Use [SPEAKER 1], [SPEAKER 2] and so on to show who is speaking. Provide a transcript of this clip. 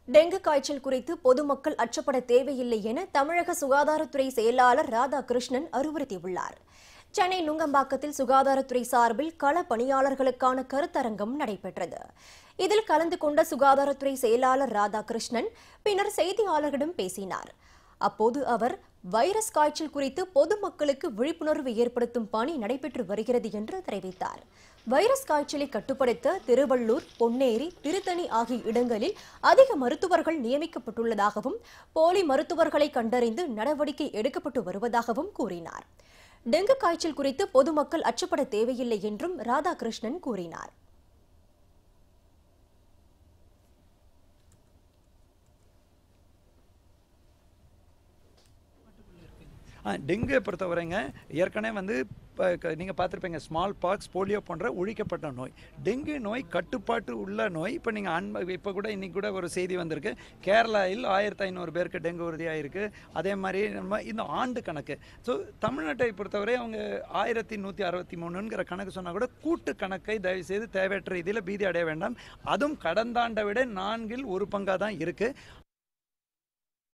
[SPEAKER 1] dengue காய்ச்சல் குறித்து பொதுமக்கள் அச்சப்பட தேவையில்லை என தமிழக சுகாதாரத்துறை செயலாளர் ராதாகிருஷ்ணன் அறிவுறுத்தியுள்ளார் சென்னை நுங்கம்பாக்கத்தில் சுகாதாரத்துறை சார்பில் கள பணியாளர்களுக்கான கருத்தரங்கம் நடைபெற்றது இதில் கலந்து கொண்ட சுகாதாரத்துறை செயலாளர் ராதாகிருஷ்ணன் பின்னர் செய்தியாளர்களிடம் பேசினார் அப்போது அவர் வைரஸ் காய்ச்சல் குறித்து பொதுமக்களுக்கு விழிப்புணர்வு ஏற்படுத்தும் பணி நடைபெற்று வருகிறது என்று தெரிவித்தார் வைரஸ் காய்ச்சலை கட்டுப்படுத்த திருவள்ளூர் பொன்னேரி திருத்தணி ஆகிய இடங்களில் அதிக மருத்துவர்கள் நியமிக்கப்பட்டுள்ளதாகவும் போலி மருத்துவர்களை கண்டறிந்து நடவடிக்கை எடுக்கப்பட்டு வருவதாகவும் கூறினார் டெங்கு காய்ச்சல் குறித்து பொதுமக்கள் அச்சப்பட தேவையில்லை என்றும் ராதாகிருஷ்ணன் கூறினார்
[SPEAKER 2] ஆ டெங்குவை பொறுத்தவரைங்க ஏற்கனவே வந்து இப்போ நீங்கள் பார்த்துருப்பீங்க ஸ்மால் பாக்ஸ் போலியோ போன்ற ஒழிக்கப்பட்ட நோய் டெங்கு நோய் கட்டுப்பாட்டு உள்ள நோய் இப்போ நீங்கள் அன்ப இப்போ கூட இன்னைக்கு கூட ஒரு செய்தி வந்திருக்கு கேரளாவில் ஆயிரத்தி ஐநூறு பேருக்கு டெங்கு உறுதியாயிருக்கு அதே மாதிரி நம்ம இந்த ஆண்டு கணக்கு ஸோ தமிழ்நாட்டை பொறுத்தவரை அவங்க ஆயிரத்தி நூற்றி அறுபத்தி மூணுங்கிற கணக்கு சொன்னால் கூட கூட்டு கணக்கை தயவுசெய்து தேவையற்ற இதில் பீதி அடைய வேண்டாம் அதுவும் கடந்த ஆண்டை விட நான்கில் ஒரு பங்காக தான் இருக்குது